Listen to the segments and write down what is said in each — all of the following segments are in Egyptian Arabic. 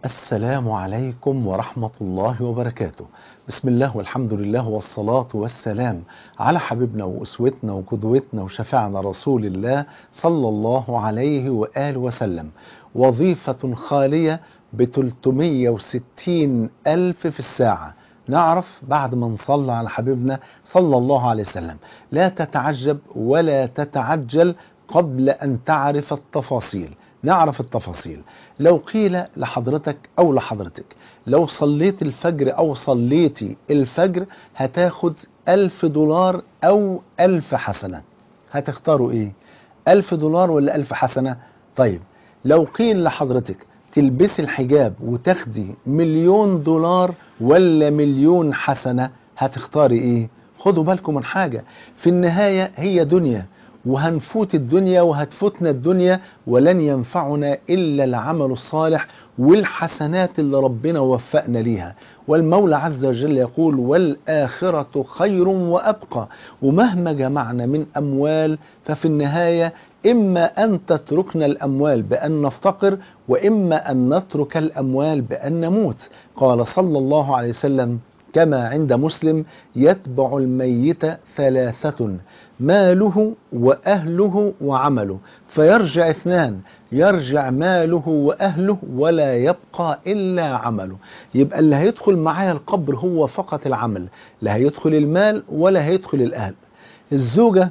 السلام عليكم ورحمة الله وبركاته بسم الله والحمد لله والصلاة والسلام على حبيبنا وأسوتنا وقدوتنا وشفعنا رسول الله صلى الله عليه وآله وسلم وظيفة خالية ب 360 ألف في الساعة نعرف بعد ما نصلى على حبيبنا صلى الله عليه وسلم لا تتعجب ولا تتعجل قبل أن تعرف التفاصيل نعرف التفاصيل لو قيل لحضرتك أو لحضرتك لو صليت الفجر أو صليتي الفجر هتاخد ألف دولار أو ألف حسنة هتختاروا إيه ألف دولار ولا ألف حسنة طيب لو قيل لحضرتك تلبسي الحجاب وتاخدي مليون دولار ولا مليون حسنة هتختاري ايه خدوا بالكم من حاجة في النهاية هي دنيا وهنفوت الدنيا وهتفوتنا الدنيا ولن ينفعنا إلا العمل الصالح والحسنات اللي ربنا وفقنا ليها والمولى عز وجل يقول والآخرة خير وأبقى ومهما جمعنا من أموال ففي النهاية إما أن تتركنا الأموال بأن نفتقر وإما أن نترك الأموال بأن نموت قال صلى الله عليه وسلم كما عند مسلم يتبع الميت ثلاثة ماله وأهله وعمله فيرجع اثنان يرجع ماله وأهله ولا يبقى إلا عمله يبقى اللي هيدخل معايا القبر هو فقط العمل لا هيدخل المال ولا هيدخل الأهل الزوجة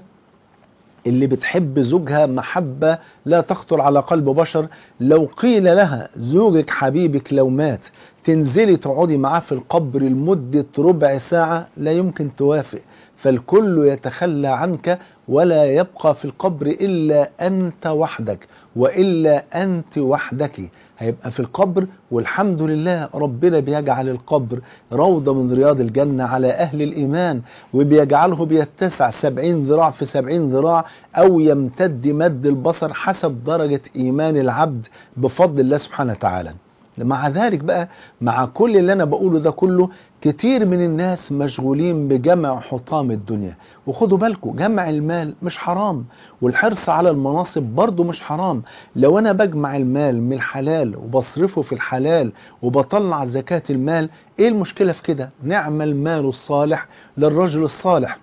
اللي بتحب زوجها محبة لا تخطر على قلب بشر لو قيل لها زوجك حبيبك لو مات تنزلي تقعدي معاه في القبر لمدة ربع ساعة لا يمكن توافق فالكل يتخلى عنك ولا يبقى في القبر إلا أنت وحدك وإلا أنت وحدك هيبقى في القبر والحمد لله ربنا بيجعل القبر روضة من رياض الجنة على أهل الإيمان وبيجعله بيتسع سبعين ذراع في سبعين ذراع أو يمتد مد البصر حسب درجة إيمان العبد بفضل الله سبحانه وتعالى مع ذلك بقى مع كل اللي أنا بقوله ده كله كتير من الناس مشغولين بجمع حطام الدنيا وخدوا بالكم جمع المال مش حرام والحرص على المناصب برضه مش حرام لو انا بجمع المال من الحلال وبصرفه في الحلال وبطلع زكاة المال ايه المشكلة في كده نعم المال الصالح للرجل الصالح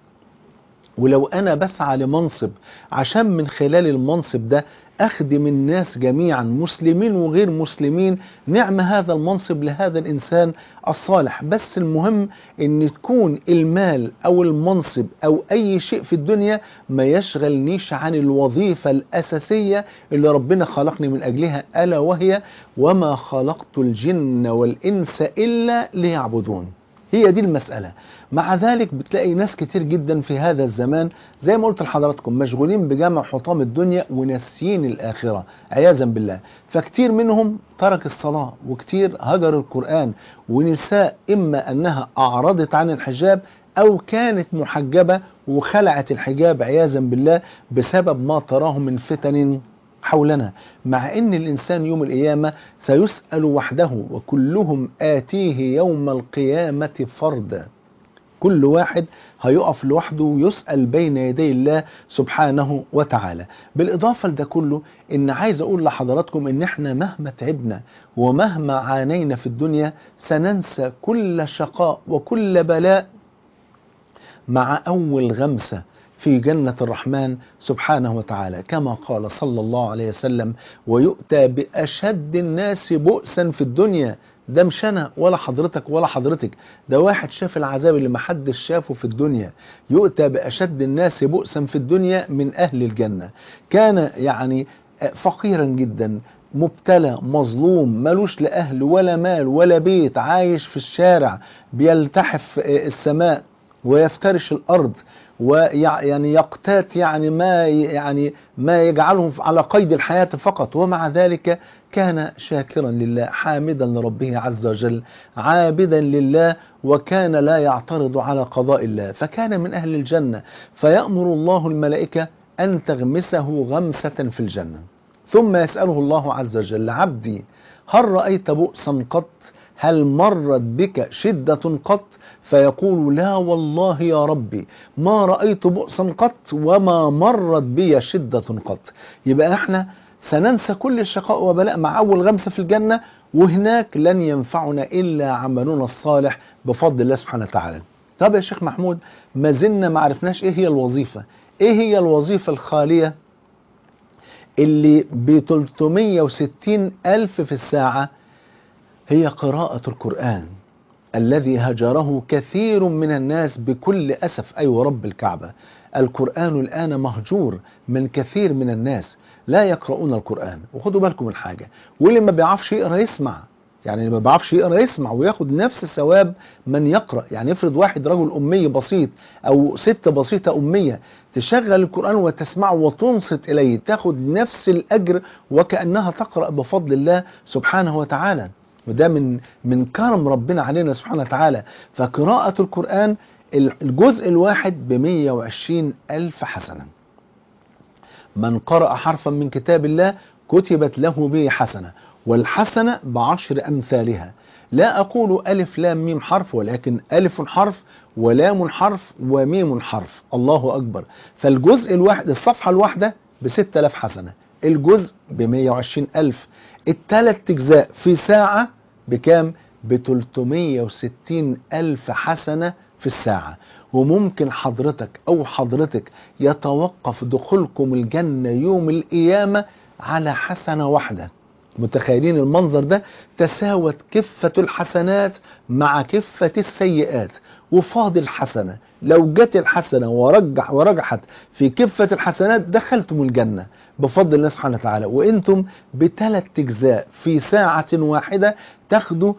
ولو انا بسعى لمنصب عشان من خلال المنصب ده اخدم الناس جميعا مسلمين وغير مسلمين نعم هذا المنصب لهذا الانسان الصالح بس المهم ان تكون المال او المنصب او اي شيء في الدنيا ما يشغلنيش عن الوظيفة الاساسية اللي ربنا خلقني من اجلها الا وهي وما خلقت الجن والانس الا ليعبدون هي دي المسألة مع ذلك بتلاقي ناس كتير جدا في هذا الزمان زي ما قلت لحضراتكم مشغولين بجمع حطام الدنيا وناسيين الآخرة عياذا بالله فكتير منهم ترك الصلاة وكتير هجر القرآن ونساء إما أنها أعرضت عن الحجاب أو كانت محجبة وخلعت الحجاب عياذا بالله بسبب ما تراه من فتن حولنا مع ان الانسان يوم القيامة سيسأل وحده وكلهم آتيه يوم القيامة فردا كل واحد هيقف لوحده ويسأل بين يدي الله سبحانه وتعالى بالإضافة لده كله إن عايز أقول لحضراتكم إن إحنا مهما تعبنا ومهما عانينا في الدنيا سننسى كل شقاء وكل بلاء مع أول غمسة في جنة الرحمن سبحانه وتعالى كما قال صلى الله عليه وسلم ويؤتى بأشد الناس بؤسا في الدنيا ده مش انا ولا حضرتك ولا حضرتك ده واحد شاف العذاب اللي محدش شافه في الدنيا يؤتى بأشد الناس بؤسا في الدنيا من أهل الجنة كان يعني فقيرا جدا مبتلى مظلوم ملوش لأهل ولا مال ولا بيت عايش في الشارع بيلتحف السماء ويفترش الأرض ويعني يقتات يعني ما يعني ما يجعلهم على قيد الحياة فقط ومع ذلك كان شاكرا لله حامدا لربه عز وجل عابدا لله وكان لا يعترض على قضاء الله فكان من أهل الجنة فيأمر الله الملائكة أن تغمسه غمسة في الجنة ثم يسأله الله عز وجل عبدي هل رأيت بؤسا قط هل مرت بك شدة قط فيقول لا والله يا ربي ما رأيت بؤسا قط وما مرت بي شدة قط يبقى احنا سننسى كل الشقاء وبلاء مع أول غمسة في الجنة وهناك لن ينفعنا إلا عملنا الصالح بفضل الله سبحانه وتعالى طب يا شيخ محمود ما زلنا ما عرفناش إيه هي الوظيفة إيه هي الوظيفة الخالية اللي ب 360 ألف في الساعة هي قراءة القرآن الذي هجره كثير من الناس بكل أسف أي أيوة ورب الكعبة القرآن الآن مهجور من كثير من الناس لا يقرؤون القرآن وخدوا بالكم من حاجة واللي ما بيعرفش يقرأ يسمع يعني اللي ما بيعرفش يقرأ يسمع وياخد نفس ثواب من يقرأ يعني افرض واحد رجل أمي بسيط أو ست بسيطة أمية تشغل القرآن وتسمعه وتنصت إليه تاخد نفس الأجر وكأنها تقرأ بفضل الله سبحانه وتعالى وده من من كرم ربنا علينا سبحانه وتعالى فقراءة القرآن الجزء الواحد ب 120 ألف حسنة من قرأ حرفا من كتاب الله كتبت له به حسنة والحسنة بعشر أمثالها لا أقول ألف لام ميم حرف ولكن ألف حرف ولام حرف وميم حرف الله أكبر فالجزء الواحد الصفحة الواحدة بستة آلاف حسنة الجزء ب 120 ألف الثلاث أجزاء في ساعة بكام؟ ب 360 ألف حسنة في الساعة وممكن حضرتك أو حضرتك يتوقف دخولكم الجنة يوم القيامة على حسنة واحدة متخيلين المنظر ده تساوت كفة الحسنات مع كفة السيئات وفاضل حسنة لو جت الحسنة ورجح ورجحت في كفة الحسنات دخلتم الجنة بفضل الله سبحانه وتعالى وانتم بثلاث اجزاء في ساعة واحدة تاخدوا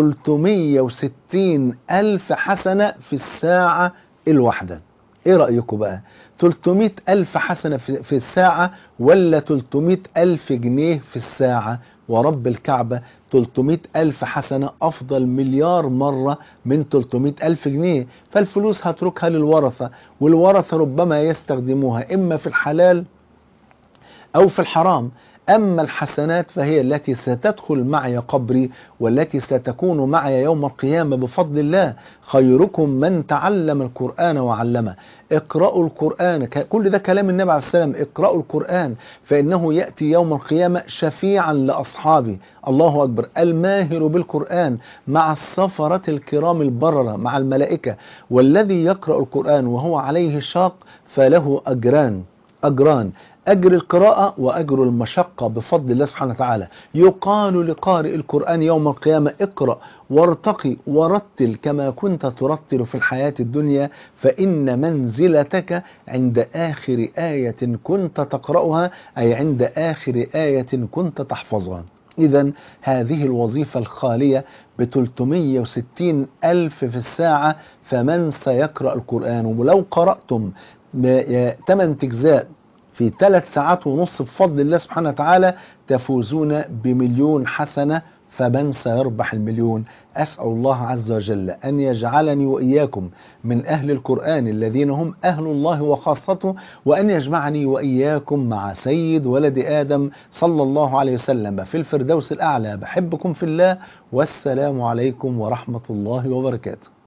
360 ألف حسنة في الساعة الواحدة ايه رأيكم بقى 300 ألف حسنة في الساعة ولا 300 ألف جنيه في الساعة ورب الكعبة 300 ألف حسنة أفضل مليار مرة من 300 ألف جنيه فالفلوس هتركها للورثة والورثة ربما يستخدموها إما في الحلال أو في الحرام أما الحسنات فهي التي ستدخل معي قبري والتي ستكون معي يوم القيامة بفضل الله خيركم من تعلم القرآن وعلمه اقرأوا القرآن كل ده كلام النبي عليه السلام اقرأوا القرآن فإنه يأتي يوم القيامة شفيعا لأصحابه الله أكبر الماهر بالقرآن مع السفرة الكرام البررة مع الملائكة والذي يقرأ القرآن وهو عليه شاق فله أجران أجران أجر القراءة وأجر المشقة بفضل الله سبحانه وتعالى يقال لقارئ القرآن يوم القيامة اقرأ وارتقي ورتل كما كنت ترتل في الحياة الدنيا فإن منزلتك عند آخر آية كنت تقرأها أي عند آخر آية كنت تحفظها إذا هذه الوظيفة الخالية ب 360 ألف في الساعة فمن سيقرأ القرآن ولو قرأتم 8 أجزاء في ثلاث ساعات ونص بفضل الله سبحانه وتعالى تفوزون بمليون حسنة فمن سيربح المليون أسأل الله عز وجل أن يجعلني وإياكم من أهل القرآن الذين هم أهل الله وخاصته وأن يجمعني وإياكم مع سيد ولد آدم صلى الله عليه وسلم في الفردوس الأعلى بحبكم في الله والسلام عليكم ورحمة الله وبركاته